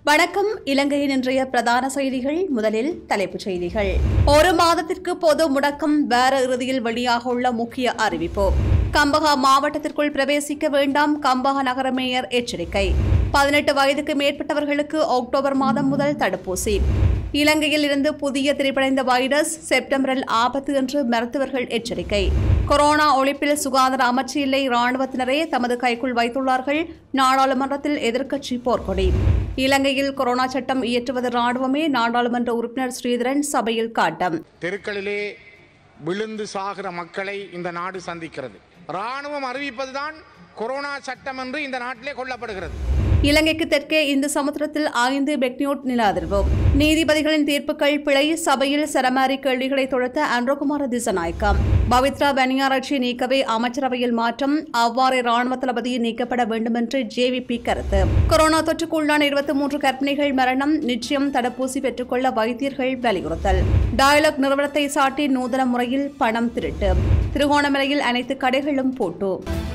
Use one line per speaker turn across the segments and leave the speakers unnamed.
வணக்கம் இலங்கையின் இன்றைய பிரதான செய்திகள் முதலில் தலைப்புச் செய்திகள் ஒரு மாதத்திற்கு பொது முடக்கம் வார இறுதியில் வெளியாக உள்ள முக்கிய அறிவிப்பு கம்பஹா மாவட்டத்திற்குள் பிரவேசிக்க வேண்டாம் கம்பஹா நகர மேயர் எச்சரிக்கை பதினெட்டு வயதுக்கு மேற்பட்டவர்களுக்கு அக்டோபர் மாதம் முதல் தடுப்பூசி இலங்கையில் இருந்து புதிய திரிபடைந்த வைரஸ் செப்டம்பரில் ஆபத்து என்று மருத்துவர்கள் எச்சரிக்கை கொரோனா ஒழிப்பில் சுகாதார அமைச்சு இல்லை ராணுவத்தினரே தமது கைக்குள் வைத்துள்ளார்கள் நாடாளுமன்றத்தில் எதிர்க்கட்சி போர்க்கொடி இலங்கையில் கொரோனா சட்டம் இயற்றுவது ராணுவமே நாடாளுமன்ற உறுப்பினர் ஸ்ரீதரன் சபையில் காட்டம்
தெருக்களிலே விழுந்து சாகிற மக்களை இந்த நாடு சந்திக்கிறது ராணுவம் அறிவிப்பதுதான் கொரோனா சட்டம் என்று இந்த நாட்டிலே கொல்லப்படுகிறது
இலங்கைக்கு தெற்கே இந்து சமுத்திரத்தில் ஐந்து பெக்னியோட் நில அதிர்வு நீதிபதிகளின் தீர்ப்புகள் பிழை சபையில் சரமாரி கேள்விகளை தொடுத்த அன்ரோகுமார திசநாயக்கம் பவித்ரா பனியாராட்சியை நீக்கவே அமைச்சரவையில் மாற்றம் அவ்வாறே ராணுவ தளபதி நீக்கப்பட வேண்டும் என்று ஜேவிபி கருத்து கொரோனா தொற்றுக்குள்ளான இருபத்தி மூன்று கர்ப்பிணிகள் மரணம் நிச்சயம் தடுப்பூசி பெற்றுக்கொள்ள வைத்தியர்கள் வலியுறுத்தல் டயலாக் நிறுவனத்தை சாட்டி நூதன முறையில் பணம் திருட்டு திருகோணமலையில் அனைத்து கடைகளும் பூட்டு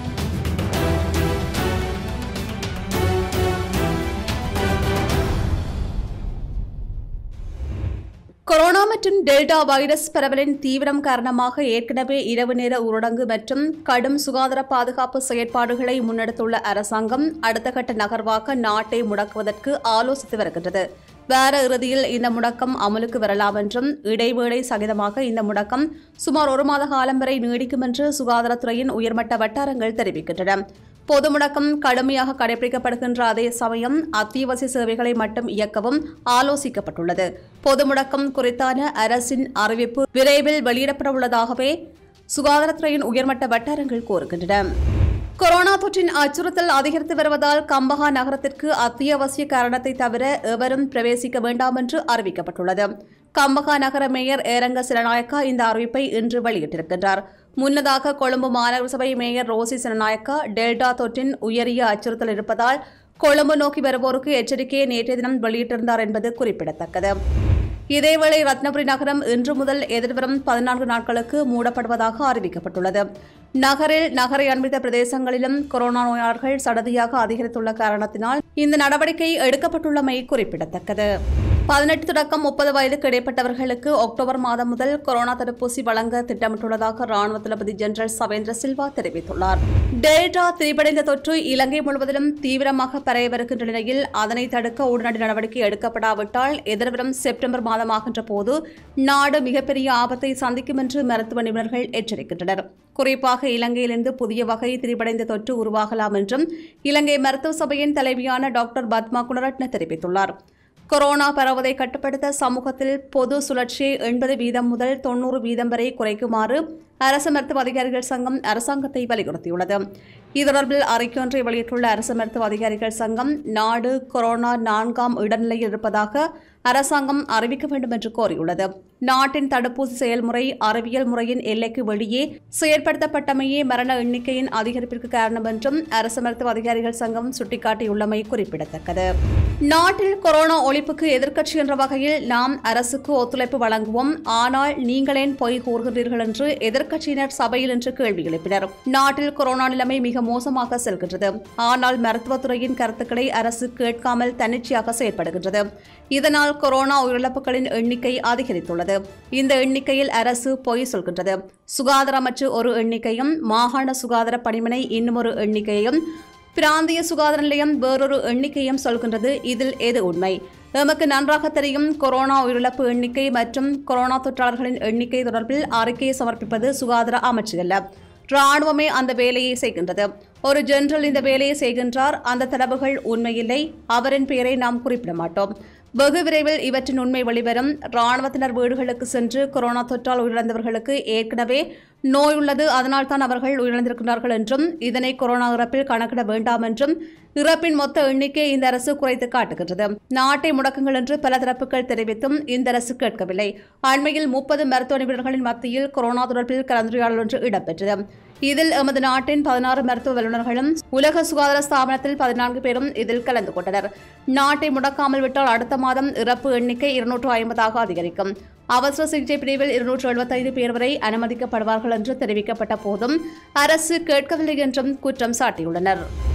கொரோனா மற்றும் டெல்டா வைரஸ் பரவலின் தீவிரம் காரணமாக ஏற்கனவே இரவு நேர ஊரடங்கு மற்றும் கடும் சுகாதார பாதுகாப்பு செயற்பாடுகளை முன்னெடுத்துள்ள அரசாங்கம் அடுத்த கட்ட நகர்வாக நாட்டை முடக்குவதற்கு ஆலோசித்து வருகின்றது வார இறுதியில் இந்த முடக்கம் அமலுக்கு வரலாம் என்றும் இடைவேளை சகிதமாக இந்த முடக்கம் சுமார் ஒரு மாத காலம் வரை நீடிக்கும் என்று சுகாதாரத்துறையின் உயர்மட்ட வட்டாரங்கள் தெரிவிக்கின்றன பொது முடக்கம் கடுமையாக கடைபிடிக்கப்படுகின்ற அதே சமயம் அத்தியாவசிய சேவைகளை மட்டும் இயக்கவும் ஆலோசிக்கப்பட்டுள்ளது பொது முடக்கம் குறித்தான அரசின் அறிவிப்பு விரைவில் வெளியிடப்பட உள்ளதாகவே சுகாதாரத்துறையின் உயர்மட்ட வட்டாரங்கள் கூறுகின்றன கொரோனா தொற்றின் அச்சுறுத்தல் அதிகரித்து வருவதால் கம்பஹா நகரத்திற்கு அத்தியாவசிய காரணத்தை தவிர எவரும் பிரவேசிக்க வேண்டாம் என்று அறிவிக்கப்பட்டுள்ளது கம்பஹா நகர மேயர் ஏரங்க சிலநாயக்கா இந்த அறிவிப்பை இன்று வெளியிட்டிருக்கின்றார் முன்னதாக கொழும்பு மாநகர சபை மேயர் ரோசி சிலநாயக்கா டெல்டா தொற்றின் உயரிய அச்சுறுத்தல் இருப்பதால் கொழும்பு நோக்கி வருவோருக்கு எச்சரிக்கையை நேற்றைய தினம் வெளியிட்டிருந்தார் என்பது குறிப்பிடத்தக்கது இதேவேளை ரத்னபுரி நகரம் இன்று முதல் எதிர்வரும் பதினான்கு நாட்களுக்கு மூடப்படுவதாக அறிவிக்கப்பட்டுள்ளது நகரில் நகரை அண்மித்த பிரதேசங்களிலும் கொரோனா நோயாளர்கள் சடதியாக அதிகரித்துள்ள காரணத்தினால் இந்த நடவடிக்கை எடுக்கப்பட்டுள்ளமை குறிப்பிடத்தக்கது பதினெட்டு தொடக்கம் முப்பது வயதுக்கு இடைப்பட்டவர்களுக்கு அக்டோபர் மாதம் முதல் கொரோனா தடுப்பூசி வழங்க திட்டமிட்டுள்ளதாக ராணுவ தளபதி ஜெனரல் சவேந்திர சில்வா தெரிவித்துள்ளார் டெல்டா திரிபடைந்த தொற்று இலங்கை முழுவதிலும் தீவிரமாக பரவி வருகின்ற நிலையில் அதனை தடுக்க உடனடி நடவடிக்கை எடுக்கப்படாவிட்டால் எதிர்வரும் செப்டம்பர் மாதமாகின்ற போது நாடு மிகப்பெரிய ஆபத்தை சந்திக்கும் என்று மருத்துவ நிபுணர்கள் எச்சரிக்கின்றனர் குறிப்பாக இலங்கையிலிருந்து புதிய வகை திரிபடைந்த தொற்று உருவாகலாம் என்றும் இலங்கை மருத்துவ சபையின் தலைவியான டாக்டர் பத்மா குணரட்ன தெரிவித்துள்ளார் கொரோனா பரவதை கட்டுப்படுத்த சமூகத்தில் பொது சுழற்சியை எண்பது வீதம் முதல் தொன்னூறு வீதம் வரை குறைக்குமாறு அரசு மருத்துவ அதிகாரிகள் சங்கம் அரசாங்கத்தை வலியுறுத்தியுள்ளது இது தொடர்பில் அறிக்கை ஒன்றை வெளியிட்டுள்ள அரசு மருத்துவ அதிகாரிகள் சங்கம் நாடு கொரோனா நான்காம் இடநிலையில் இருப்பதாக அரசாங்கம் அறிவிக்க வேண்டும் என்று கோரியுள்ளது நாட்டின் தடுப்பூசி செயல்முறை அறிவியல் முறையின் எல்லைக்கு வெளியே செயற்படுத்தப்பட்டமையே மரண எண்ணிக்கையின் அதிகரிப்பிற்கு காரணம் என்றும் அரசு மருத்துவ அதிகாரிகள் சங்கம் சுட்டிக்காட்டியுள்ளமை குறிப்பிடத்தக்கது நாட்டில் கொரோனா ஒழிப்புக்கு எதிர்க்கட்சி என்ற வகையில் நாம் அரசுக்கு ஒத்துழைப்பு வழங்குவோம் ஆனால் நீங்களேன் பொய் கூறுகிறீர்கள் என்று எதிர்க்கட்சியினர் சபையில் இன்று கேள்வி எழுப்பினர் நாட்டில் கொரோனா நிலைமை மிக மோசமாக செல்கின்றது ஆனால் மருத்துவத்துறையின் கருத்துக்களை அரசு கேட்காமல் தன்னிச்சையாக செயற்படுகின்றது இதனால் கொரோனா உயிரிழப்புகளின் எண்ணிக்கை அதிகரித்துள்ளது இந்த எண்ணிக்கையில் அரசு பொய் சொல்கின்றது சுகாதார அமைச்சு ஒரு எண்ணிக்கையும் மாகாண சுகாதார பணிமனை இன்னும் ஒரு எண்ணிக்கையும் பிராந்திய சுகாதார நிலையம் வேறொரு எண்ணிக்கையும் சொல்கின்றது இதில் எது உண்மை எமக்கு நன்றாக தெரியும் கொரோனா உயிரிழப்பு எண்ணிக்கை மற்றும் கொரோனா தொற்றாளர்களின் எண்ணிக்கை தொடர்பில் அறிக்கையை சமர்ப்பிப்பது சுகாதார அமைச்சரல்ல ராணுவமே அந்த வேலையை செய்கின்றது ஒரு ஜெனரல் இந்த வேலையை செய்கின்றார் அந்த தரவுகள் உண்மையில்லை அவரின் பெயரை நாம் குறிப்பிட மாட்டோம் வெகு விரைவில் இவற்றின் உண்மை வெளிவரும் ராணுவத்தினர் வீடுகளுக்கு சென்று கொரோனா தொற்றால் உயிரிழந்தவர்களுக்கு ஏற்கனவே நோய் உள்ளது அதனால் தான் அவர்கள் உயிரிழந்திருக்கிறார்கள் என்றும் இதனை கொரோனா இறப்பில் கணக்கிட வேண்டாம் என்றும் இறப்பின் மொத்த எண்ணிக்கை இந்த அரசு குறைத்து காட்டுகின்றது நாட்டை முடக்குங்கள் என்று பல தரப்புகள் தெரிவித்தும் இந்த அரசு கேட்கவில்லை அண்மையில் முப்பது மருத்துவ நிபுணர்களின் மத்தியில் கொரோனா தொடர்பில் கலந்துரையாடல் ஒன்று இடம்பெற்றது இதில் எமது நாட்டின் பதினாறு மருத்துவ வல்லுநர்களும் உலக சுகாதார ஸ்தாபனத்தில் பதினான்கு பேரும் இதில் கலந்து கொண்டனர் நாட்டை முடக்காமல் விட்டால் அடுத்த மாதம் இறப்பு எண்ணிக்கை இருநூற்று ஐம்பதாக அதிகரிக்கும் அவசர சிகிச்சை பிரிவில் இருநூற்று எழுபத்தைந்து பேர் வரை அனுமதிக்கப்படுவார்கள் என்று தெரிவிக்கப்பட்ட போதும் அரசு கேட்கவில்லை என்றும் குற்றம் சாட்டியுள்ளனர்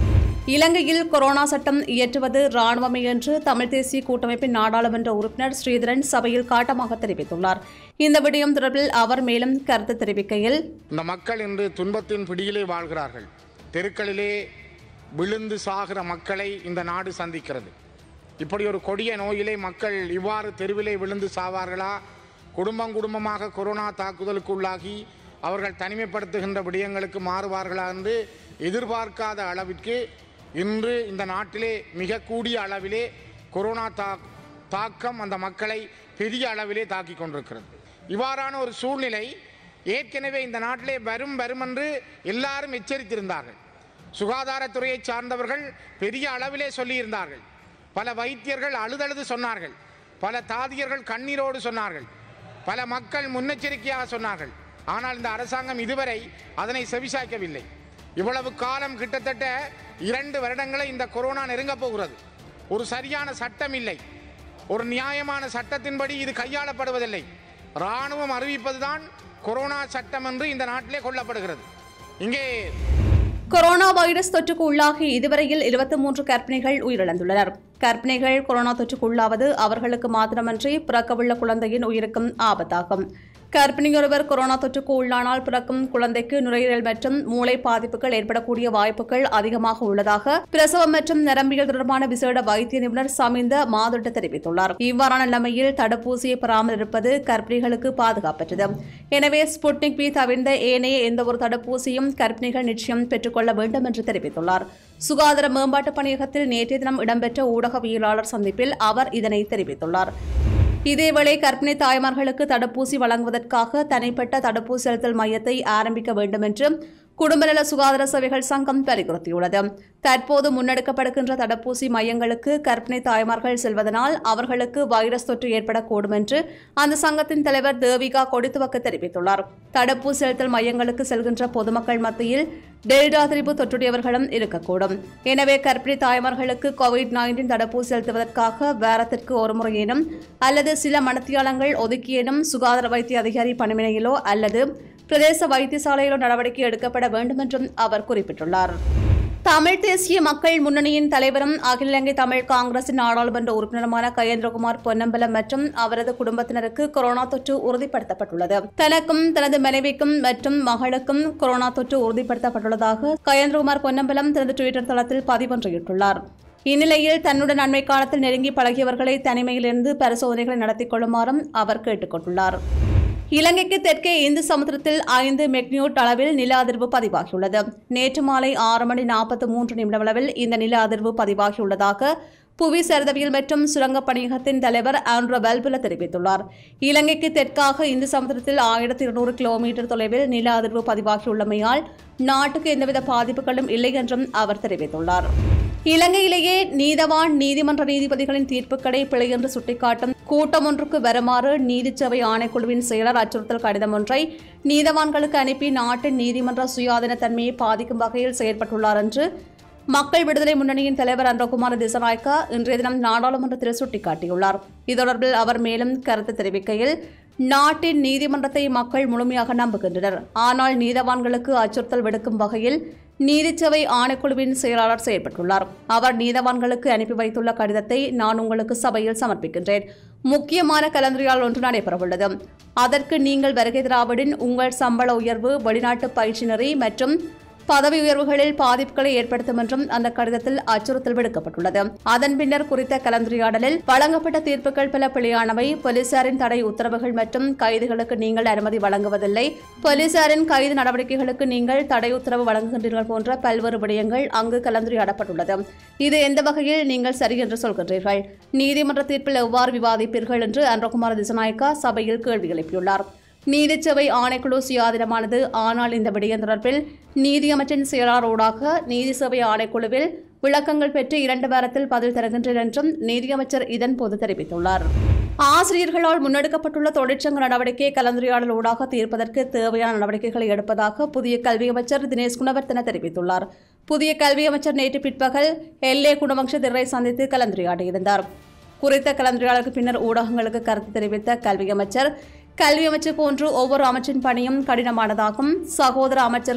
இலங்கையில் கொரோனா சட்டம் இயற்றுவது ராணுவமே என்று தமிழ் தேசிய கூட்டமைப்பின் நாடாளுமன்ற உறுப்பினர் ஸ்ரீதரன் சபையில் காட்டமாக தெரிவித்துள்ளார் இந்த விடயம் தொடர்பில் அவர் மேலும் கருத்து தெரிவிக்கையில்
இந்த மக்கள் இன்று துன்பத்தின் பிடியிலே வாழ்கிறார்கள் தெருக்களிலே விழுந்து சாகிற மக்களை இந்த நாடு சந்திக்கிறது இப்படி ஒரு கொடிய நோயிலே மக்கள் இவ்வாறு தெருவிலே விழுந்து சாவார்களா குடும்பம் குடும்பமாக கொரோனா தாக்குதலுக்கு உள்ளாகி அவர்கள் தனிமைப்படுத்துகின்ற விடயங்களுக்கு மாறுவார்களா என்று எதிர்பார்க்காத அளவிற்கு இன்று இந்த நாட்டிலே மிக கூடிய அளவிலே கொரோனா தா தாக்கம் அந்த மக்களை பெரிய அளவிலே தாக்கி கொண்டிருக்கிறது இவ்வாறான ஒரு சூழ்நிலை ஏற்கனவே இந்த நாட்டிலே வரும் வரும் என்று எல்லாரும் எச்சரித்திருந்தார்கள் சுகாதாரத்துறையை சார்ந்தவர்கள் பெரிய அளவிலே சொல்லியிருந்தார்கள் பல வைத்தியர்கள் அழுதழுது சொன்னார்கள் பல தாதியர்கள் கண்ணீரோடு சொன்னார்கள் பல மக்கள் முன்னெச்சரிக்கையாக சொன்னார்கள் ஆனால் இந்த அரசாங்கம் இதுவரை அதனை செவிசாய்க்கவில்லை இவ்வளவு காலம் கிட்டத்தட்ட இரண்டு வருடங்களை இந்த கொரோனா நெருங்கப் போகிறது ஒரு சரியான சட்டம் இல்லை ஒரு நியாயமான சட்டத்தின்படி இது கையாளப்படுவதில்லை ராணுவம் அறிவிப்பதுதான் கொரோனா சட்டம் என்று இந்த நாட்டிலே கொள்ளப்படுகிறது இங்கே
கொரோனா வைரஸ் தொற்றுக்கு உள்ளாகி இதுவரையில் இருபத்தி மூன்று கர்ப்பிணிகள் உயிரிழந்துள்ளனர் கர்ப்பிணிகள் கொரோனா தொற்றுக்கு உள்ளாவது அவர்களுக்கு மாத்திரமன்றி பிறக்கவுள்ள குழந்தையின் உயிருக்கும் ஆபத்தாகும் கர்ப்பிணியொருவர் கொரோனா தொற்றுக்கு உள்ளானால் பிறக்கும் குழந்தைக்கு நுரையீரல் மற்றும் மூளை பாதிப்புகள் ஏற்படக்கூடிய வாய்ப்புகள் அதிகமாக உள்ளதாக பிரசவம் மற்றும் நரம்பியல் தொடர்பான விசேட வைத்திய நிபுணர் சமிந்த மாதொட்ட தெரிவித்துள்ளார் இவ்வாறான நிலைமையில் தடுப்பூசியை பெறாமல் இருப்பது கர்ப்பிணிகளுக்கு பாதுகாப்பற்றது எனவே ஸ்புட்னிக் பி தவிர்ந்த ஏனைய எந்தவொரு தடுப்பூசியும் கர்ப்பிணிகள் நிச்சயம் பெற்றுக்கொள்ள வேண்டும் என்று தெரிவித்துள்ளார் சுகாதார மேம்பாட்டு பணியகத்தில் நேற்றைய தினம் இடம்பெற்ற ஊடகவியலாளர் சந்திப்பில் அவர் இதனை தெரிவித்துள்ளார் இதேவேளை கர்ப்பிணி தாய்மார்களுக்கு தடுப்பூசி வழங்குவதற்காக தனிப்பட்ட தடுப்பூசி செலுத்தல் மையத்தை ஆரம்பிக்க வேண்டும் என்று குடும்பநல சுகாதார சேவைகள் சங்கம் வலியுறுத்தியுள்ளது தற்போது முன்னெடுக்கப்படுகின்ற தடுப்பூசி மையங்களுக்கு கர்ப்பிணி தாய்மார்கள் செல்வதனால் அவர்களுக்கு வைரஸ் தொற்று ஏற்படக்கூடும் என்று அந்த சங்கத்தின் தலைவர் தேவிகா கொடித்துவக்க தெரிவித்துள்ளார் தடுப்பூசி செலுத்தல் மையங்களுக்கு செல்கின்ற பொதுமக்கள் மத்தியில் டெல்டா திரிபு தொற்றுடையவர்களும் இருக்கக்கூடும் எனவே கர்ப்பிணி தாய்மார்களுக்கு கோவிட் நைன்டீன் தடுப்பூசி செலுத்துவதற்காக வாரத்திற்கு ஒரு முறையேனும் அல்லது சில மனத்தியாளங்கள் ஒதுக்கியேனும் சுகாதார வைத்திய அதிகாரி பணிமனையிலோ அல்லது பிரதேச வைத்தியசாலையிலோ நடவடிக்கை எடுக்கப்பட வேண்டும் என்றும் அவர் குறிப்பிட்டுள்ளார் தமிழ் தேசிய மக்கள் முன்னணியின் தலைவரும் அகில இலங்கை தமிழ் காங்கிரசின் நாடாளுமன்ற உறுப்பினருமான கயேந்திரகுமார் பொன்னம்பலம் மற்றும் அவரது குடும்பத்தினருக்கு கொரோனா தொற்று உறுதிப்படுத்தப்பட்டுள்ளது தனக்கும் தனது மனைவிக்கும் மற்றும் மகளுக்கும் கொரோனா தொற்று உறுதிப்படுத்தப்பட்டுள்ளதாக கயேந்திரகுமார் பொன்னம்பலம் தனது டுவிட்டர் தளத்தில் பதிவொன்றையிட்டுள்ளார் இந்நிலையில் தன்னுடன் அண்மை காலத்தில் நெருங்கி பழகியவர்களை தனிமையிலிருந்து பரிசோதனைகளை நடத்திக் கொள்ளுமாறும் அவர் கேட்டுக் கொண்டுள்ளார் இலங்கைக்கு தெற்கே இந்து சமுத்திரத்தில் ஐந்து மெக்னியூட் அளவில் நில அதிர்வு பதிவாகியுள்ளது நேற்று மாலை ஆறு மணி நாற்பத்தி மூன்று நிமிடம் அளவில் இந்த நில அதிர்வு பதிவாகியுள்ளதாக புவி சரிதவியல் மற்றும் சுரங்கப் பணியகத்தின் தலைவர் ஆண்ட்ரோ வெல்புல தெரிவித்துள்ளார் இலங்கைக்கு தெற்காக இந்து சமுத்திரத்தில் ஆயிரத்தி இருநூறு கிலோமீட்டர் தொலைவில் நில அதிர்வு பதிவாகியுள்ளமையால் நாட்டுக்கு எந்தவித பாதிப்புகளும் இல்லை என்றும் அவர் தெரிவித்துள்ளார் இலங்கையிலேயே நீதவான் நீதிமன்ற நீதிபதிகளின் தீர்ப்புகளை பிழை என்று சுட்டிக்காட்டும் கூட்டம் ஒன்றுக்கு வருமாறு நீதிச்சபை ஆணைக்குழுவின் செயலர் அச்சுறுத்தல் கடிதம் ஒன்றை நீதவான்களுக்கு அனுப்பி நாட்டின் நீதிமன்ற சுயாதீன தன்மையை பாதிக்கும் வகையில் செயற்பட்டுள்ளார் என்று மக்கள் விடுதலை முன்னணியின் தலைவர் அன்றகுமார திசநாயக்கா இன்றைய தினம் நாடாளுமன்றத்தில் சுட்டிக்காட்டியுள்ளார் இது தொடர்பில் அவர் மேலும் கருத்து தெரிவிக்கையில் நாட்டின் நீதிமன்றத்தை மக்கள் முழுமையாக நம்புகின்றனர் ஆனால் நீதவான்களுக்கு அச்சுறுத்தல் விடுக்கும் வகையில் நீதிச்சபை ஆணைக்குழுவின் செயலாளர் செயல்பட்டுள்ளார் அவர் நீதவான்களுக்கு அனுப்பி வைத்துள்ள கடிதத்தை நான் உங்களுக்கு சபையில் சமர்ப்பிக்கின்றேன் முக்கியமான கலந்துரையாடல் ஒன்று நடைபெறவுள்ளது அதற்கு நீங்கள் வருகை தராவிடின் உங்கள் சம்பள உயர்வு வெளிநாட்டு பயிற்சி நெறி மற்றும் பதவி உயர்வுகளில் பாதிப்புகளை ஏற்படுத்தும் என்றும் அந்த கடிதத்தில் அச்சுறுத்தல் விடுக்கப்பட்டுள்ளது அதன் பின்னர் குறித்த கலந்துரையாடலில் வழங்கப்பட்ட தீர்ப்புகள் பல பிழையானவை போலீசாரின் தடை உத்தரவுகள் மற்றும் கைதுகளுக்கு நீங்கள் அனுமதி வழங்குவதில்லை போலீசாரின் கைது நடவடிக்கைகளுக்கு நீங்கள் தடை உத்தரவு வழங்குகின்றீர்கள் போன்ற பல்வேறு விடயங்கள் அங்கு கலந்துரையாடப்பட்டுள்ளது இது எந்த வகையில் நீங்கள் சரி என்று சொல்கின்றீர்கள் நீதிமன்ற தீர்ப்பில் எவ்வாறு விவாதிப்பீர்கள் என்று அன்றகுமார் திசநாயக்கா சபையில் கேள்வி எழுப்பியுள்ளார் நீதிச்சபை ஆணைக்குழு சுயாதீனமானது ஆனால் இந்த விடயம் தொடர்பில் நீதியமைச்சின் செயலாளரோடாக நீதி சேவை ஆணைக்குழுவில் விளக்கங்கள் பெற்று இரண்டு வாரத்தில் பதில் தருகின்றனர் என்றும் நீதியமைச்சர் இதன்போது தெரிவித்துள்ளார் ஆசிரியர்களால் முன்னெடுக்கப்பட்டுள்ள தொழிற்சங்க நடவடிக்கையை கலந்துரையாடலூடாக தீர்ப்பதற்கு தேவையான நடவடிக்கைகளை எடுப்பதாக புதிய கல்வி அமைச்சர் தினேஷ் குணவர்த்தன தெரிவித்துள்ளார் புதிய கல்வி அமைச்சர் நேற்று பிற்பகல் எல்ஏ குணவம்ச திரை சந்தித்து கலந்துரையாடியிருந்தார் குறித்த கலந்துரையாடலுக்கு பின்னர் ஊடகங்களுக்கு கருத்து தெரிவித்த கல்வி அமைச்சர் கல்வி அமைச்சர் போன்று ஒவ்வொரு அமைச்சின் பணியும் கடினமானதாகும் சகோதர அமைச்சர்கள்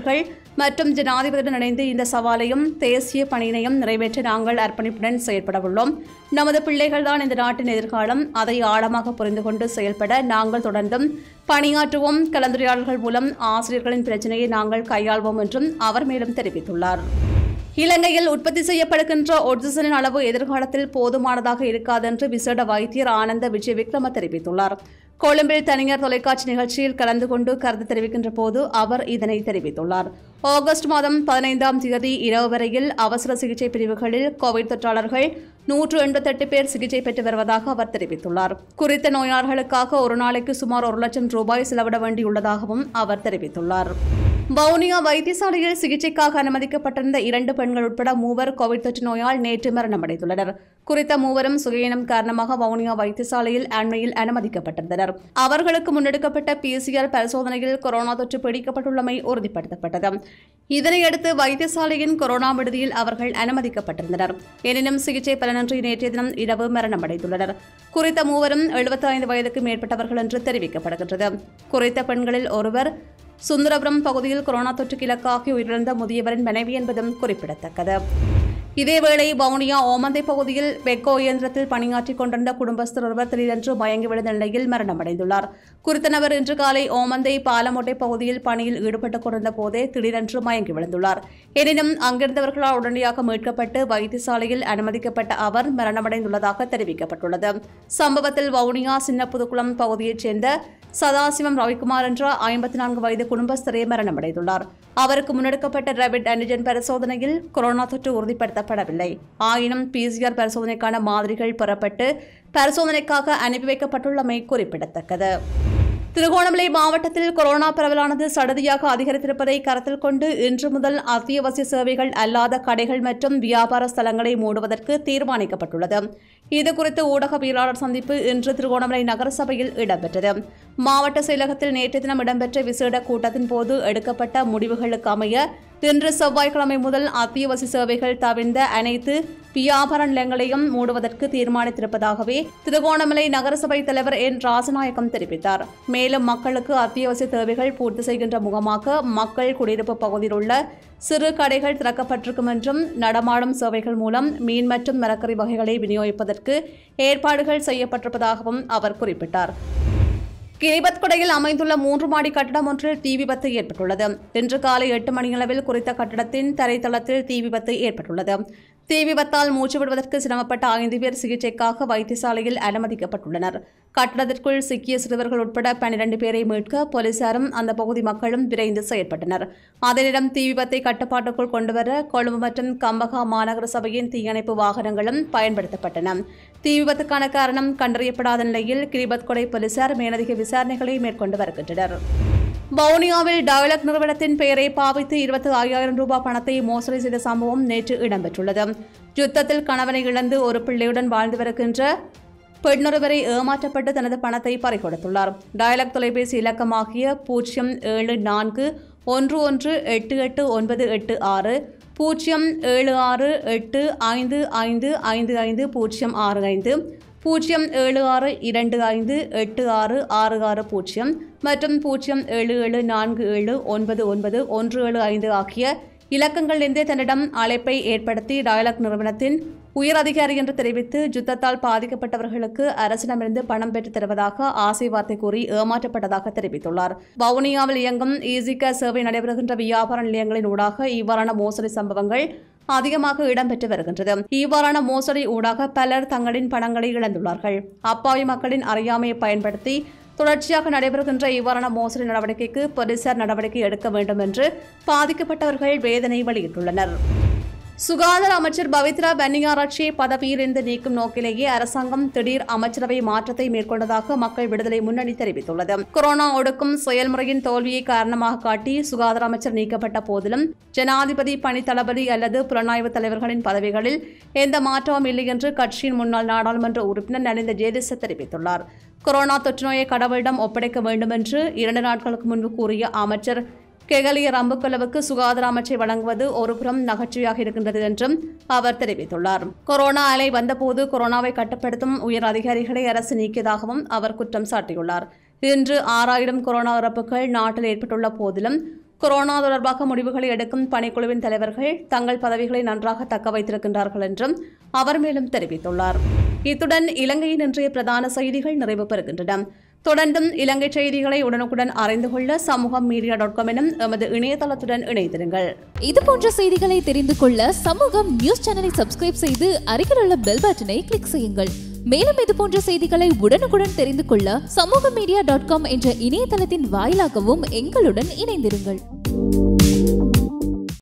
மற்றும் ஜனாதிபதியுடன் இணைந்து இந்த சவாலையும் தேசிய பணியினையும் நிறைவேற்ற நாங்கள் அர்ப்பணிப்புடன் செயல்பட உள்ளோம் நமது பிள்ளைகள்தான் இந்த நாட்டின் எதிர்காலம் அதை ஆழமாக புரிந்து கொண்டு செயல்பட நாங்கள் தொடர்ந்தும் பணியாற்றுவோம் கலந்துரையாடல்கள் மூலம் ஆசிரியர்களின் பிரச்சினையை நாங்கள் கையாள்வோம் என்றும் அவர் மேலும் தெரிவித்துள்ளார் இலங்கையில் உற்பத்தி செய்யப்படுகின்ற ஒட்சிசனின் அளவு எதிர்காலத்தில் போதுமானதாக இருக்காது என்று விசேட வைத்தியர் ஆனந்த விஜய் விக்ரம தெரிவித்துள்ளார் கொழும்பில் தனியார் தொலைக்காட்சி நிகழ்ச்சியில் கலந்து கொண்டு கருத்து தெரிவிக்கின்ற போது அவர் இதனை தெரிவித்துள்ளார் ஆகஸ்ட் மாதம் பதினைந்தாம் தேதி இரவு வரையில் அவசர சிகிச்சை பிரிவுகளில் கோவிட் தொற்றாளர்கள் நூற்று எண்பத்தெட்டு பேர் சிகிச்சை பெற்று வருவதாக அவர் தெரிவித்துள்ளார் குறித்த நோயாளர்களுக்காக ஒரு நாளைக்கு சுமார் ஒரு லட்சம் ரூபாய் செலவிட வேண்டியுள்ளதாகவும் அவர் தெரிவித்துள்ளார் வவுனியா வைத்தியசாலையில் சிகிச்சைக்காக அனுமதிக்கப்பட்டிருந்த இரண்டு பெண்கள் உட்பட மூவர் கோவிட் தொற்று நோயால் நேற்று மரணமடைந்துள்ளனர் குறித்த மூவரும் சுகையினம் காரணமாக வவுனியா வைத்தியசாலையில் அண்மையில் அனுமதிக்கப்பட்டிருந்தனர் அவர்களுக்கு முன்னெடுக்கப்பட்ட பிசிஆர் பரிசோதனையில் கொரோனா தொற்று பிடிக்கப்பட்டுள்ளமை உறுதிப்படுத்தப்பட்டது இதனையடுத்து வைத்தியசாலையின் கொரோனா விடுதியில் அவர்கள் அனுமதிக்கப்பட்டிருந்தனர் எனினும் சிகிச்சை பலனின்றி நேற்றைய தினம் இரவு மரணமடைந்துள்ளனர் குறித்த மூவரும் 75 வயதுக்கு மேற்பட்டவர்கள் என்று தெரிவிக்கப்படுகின்றது குறித்த பெண்களில் ஒருவர் சுந்தரபுரம் பகுதியில் கொரோனா தொற்றுக்கு இலக்காகி உயிரிழந்த முதியவரின் மனைவி என்பதும் குறிப்பிடத்தக்கது இதேவேளை வவுனியா ஓமந்தை பகுதியில் வெக்கோ இயந்திரத்தில் பணியாற்றிக் கொண்டிருந்த குடும்பஸ்தர் ஒருவர் திடீரென்று மயங்கி விழுந்த நிலையில் மரணமடைந்துள்ளார் குறித்த நபர் இன்று காலை ஓமந்தை பாலமோட்டை பகுதியில் பணியில் ஈடுபட்டுக் கொண்டிருந்த போதே திடீரென்று மயங்கி விழுந்துள்ளார் எனினும் அங்கிருந்தவர்களால் உடனடியாக மீட்கப்பட்டு வைத்தியசாலையில் அனுமதிக்கப்பட்ட அவர் மரணமடைந்துள்ளதாக தெரிவிக்கப்பட்டுள்ளது சம்பவத்தில் வவுனியா சின்னப்புதுக்குளம் பகுதியைச் சேர்ந்த சதாசிவம் ரவிக்குமார் என்ற ஐம்பத்தி நான்கு வயது குடும்பஸ்தரே மரணமடைந்துள்ளார் அவருக்கு முன்னெடுக்கப்பட்ட ரேபிட் ஆன்டிஜென் பரிசோதனையில் கொரோனா தொற்று உறுதிப்படுத்தப்படவில்லை ஆயினும் பிசிஆர் பரிசோதனைக்கான மாதிரிகள் பெறப்பட்டு பரிசோதனைக்காக அனுப்பி வைக்கப்பட்டுள்ளமை குறிப்பிடத்தக்கது திருகோணமலை மாவட்டத்தில் கொரோனா பரவலானது சடதியாக அதிகரித்திருப்பதை கருத்தில் கொண்டு இன்று முதல் அத்தியாவசிய சேவைகள் அல்லாத கடைகள் மற்றும் வியாபார ஸ்தலங்களை மூடுவதற்கு தீர்மானிக்கப்பட்டுள்ளது இதுகுறித்து ஊடகவியலாளர் சந்திப்பு இன்று திருகோணமலை நகரசபையில் இடம்பெற்றது மாவட்ட செயலகத்தில் நேற்று தினம் இடம்பெற்ற விசேட கூட்டத்தின் போது எடுக்கப்பட்ட முடிவுகளுக்கு அமைய இன்று செவ்வாய்க்கிழமை முதல் அத்தியாவசிய சேவைகள் தவிர்ந்த அனைத்து வியாபார நிலையங்களையும் மூடுவதற்கு தீர்மானித்திருப்பதாகவே திருகோணமலை நகரசபை தலைவர் என் ராசநாயகம் தெரிவித்தார் மேலும் மக்களுக்கு அத்தியாவசிய தேவைகள் பூர்த்தி செய்கின்ற முகமாக மக்கள் குடியிருப்பு பகுதியில் உள்ள சிறு கடைகள் திறக்கப்பட்டிருக்கும் என்றும் நடமாடும் சேவைகள் மூலம் மீன் மற்றும் மரக்கறி வகைகளை விநியோகிப்பதற்கு ஏற்பாடுகள் செய்யப்பட்டிருப்பதாகவும் அவர் குறிப்பிட்டார் கிரிபத்குடையில் அமைந்துள்ள மூன்று மாடி கட்டடம் ஒன்றில் தீ விபத்து ஏற்பட்டுள்ளது இன்று காலை எட்டு மணியளவில் குறித்த கட்டடத்தின் தரைத்தளத்தில் தீ விபத்து ஏற்பட்டுள்ளது தீ விபத்தால் மூச்சு விடுவதற்கு சிரமப்பட்ட ஐந்து பேர் சிகிச்சைக்காக வைத்தியசாலையில் அனுமதிக்கப்பட்டுள்ளனர் கட்டடத்திற்குள் சிக்கிய சிறுவர்கள் உட்பட பன்னிரண்டு பேரை மீட்க போலீசாரும் அந்த பகுதி மக்களும் விரைந்து செயற்பட்டனர் அதே நேரம் தீ விபத்தை கட்டுப்பாட்டுக்குள் கொண்டுவர கொழும்பு மற்றும் கம்பகா மாநகர சபையின் தீயணைப்பு வாகனங்களும் பயன்படுத்தப்பட்டன தீ விபத்துக்கான காரணம் கண்டறியப்படாத நிலையில் கிரிபத் கொடை போலீசார் மேலதிக விசாரணைகளை மேற்கொண்டு வருகின்றனர் வவுனியாவில் டயலாக் நிறுவனத்தின் பெயரை பாவித்து இருபத்தி ஐயாயிரம் ரூபாய் பணத்தை மோசடி செய்த சம்பவம் நேற்று இடம்பெற்றுள்ளது யுத்தத்தில் கணவனை இழந்து ஒரு பிள்ளையுடன் வாழ்ந்து வருகின்ற பெண்ணொருவரை ஏமாற்றப்பட்டு தனது பணத்தை பறிகொடுத்துள்ளார் டயலாக் தொலைபேசி இலக்கமாகிய பூஜ்ஜியம் ஏழு நான்கு ஒன்று ஒன்று எட்டு எட்டு ஒன்பது எட்டு ஆறு பூஜ்ஜியம் ஏழு ஆறு எட்டு ஐந்து ஐந்து ஐந்து ஐந்து பூஜ்ஜியம் ஆறு ஐந்து பூஜ்ஜியம் ஏழு ஆறு இரண்டு ஐந்து எட்டு ஆறு ஆறு ஆறு பூஜ்ஜியம் மற்றும் பூஜ்ஜியம் ஏழு ஏழு நான்கு ஏழு ஒன்பது ஒன்பது ஒன்று ஏழு ஐந்து ஆகிய இலக்கங்களிலிருந்தே தன்னிடம் அழைப்பை ஏற்படுத்தி டயலாக் நிறுவனத்தின் உயர் அதிகாரி என்று தெரிவித்து யுத்தத்தால் பாதிக்கப்பட்டவர்களுக்கு அரசிடமிருந்து பணம் பெற்றுத் தருவதாக ஆசை வார்த்தை கூறி ஏமாற்றப்பட்டதாக தெரிவித்துள்ளார் வவுனியாவில் இயங்கும் ஈசிக சேவை நடைபெறுகின்ற வியாபார நிலையங்களின் ஊடாக இவ்வாறான மோசடி சம்பவங்கள் அதிகமாக இடம்பெற்று வருகின்றது இவ்வாறான மோசடி ஊடாக பலர் தங்களின் பணங்களை இழந்துள்ளார்கள் அப்பாவி மக்களின் அறியாமையை பயன்படுத்தி தொடர்ச்சியாக நடைபெறுகின்ற இவ்வாறான மோசடி நடவடிக்கைக்கு போலீசார் நடவடிக்கை எடுக்க வேண்டும் என்று பாதிக்கப்பட்டவர்கள் வேதனை வெளியிட்டுள்ளனர் சுகாதார அமைச்சர் பவித்ரா பன்னியாராட்சியை பதவியிலிருந்து நீக்கும் நோக்கிலேயே அரசாங்கம் திடீர் அமைச்சரவை மாற்றத்தை மேற்கொண்டதாக மக்கள் விடுதலை முன்னணி தெரிவித்துள்ளது கொரோனா ஒடுக்கும் செயல்முறையின் தோல்வியை காரணமாக காட்டி சுகாதார அமைச்சர் நீக்கப்பட்ட போதிலும் ஜனாதிபதி பணி தளபதி அல்லது புலனாய்வு தலைவர்களின் பதவிகளில் எந்த மாற்றமும் இல்லை என்று கட்சியின் முன்னாள் நாடாளுமன்ற உறுப்பினர் நலிந்த ஜேதிச தெரிவித்துள்ளார் கொரோனா தொற்றுநோயை கடவுளிடம் ஒப்படைக்க வேண்டும் என்று இரண்டு நாட்களுக்கு முன்பு கூறிய அமைச்சர் கெகலிய ரம்புக்கொலவுக்கு சுகாதார அமைச்சை வழங்குவது ஒருபுறம் நகைச்சுவையாக இருக்கின்றது என்றும் அவர் தெரிவித்துள்ளார் கொரோனா அலை வந்தபோது கொரோனாவை கட்டுப்படுத்தும் உயர் அதிகாரிகளை அரசு நீக்கியதாகவும் அவர் குற்றம் சாட்டியுள்ளார் இன்று ஆறாயிரம் கொரோனா இறப்புகள் நாட்டில் ஏற்பட்டுள்ள போதிலும் கொரோனா தொடர்பாக முடிவுகளை எடுக்கும் பணிக்குழுவின் தலைவர்கள் தங்கள் பதவிகளை நன்றாக தக்க வைத்திருக்கின்றார்கள் என்றும் அவர் மேலும் தெரிவித்துள்ளார் இத்துடன் இலங்கையின் இன்றைய பிரதான செய்திகள் நிறைவு பெறுகின்றன தொடர்ந்தும் இலங்கை செய்திகளை உடனுக்குடன் அறிந்து கொள்ள சமூகம் மீடியா டாட் காம் எனும் எமது இணையதளத்துடன் இணைந்திருங்கள்
இது போன்ற செய்திகளை தெரிந்து கொள்ள சமூகம் நியூஸ் சேனலை சப்ஸ்கிரைப் செய்து அருகில் உள்ள பெல் பட்டனை கிளிக் செய்யுங்கள் மேலும் இது போன்ற செய்திகளை உடனுக்குடன் தெரிந்து கொள்ள சமூக மீடியா டாட் காம் என்ற இணையதளத்தின் வாயிலாகவும் எங்களுடன் இணைந்திருங்கள்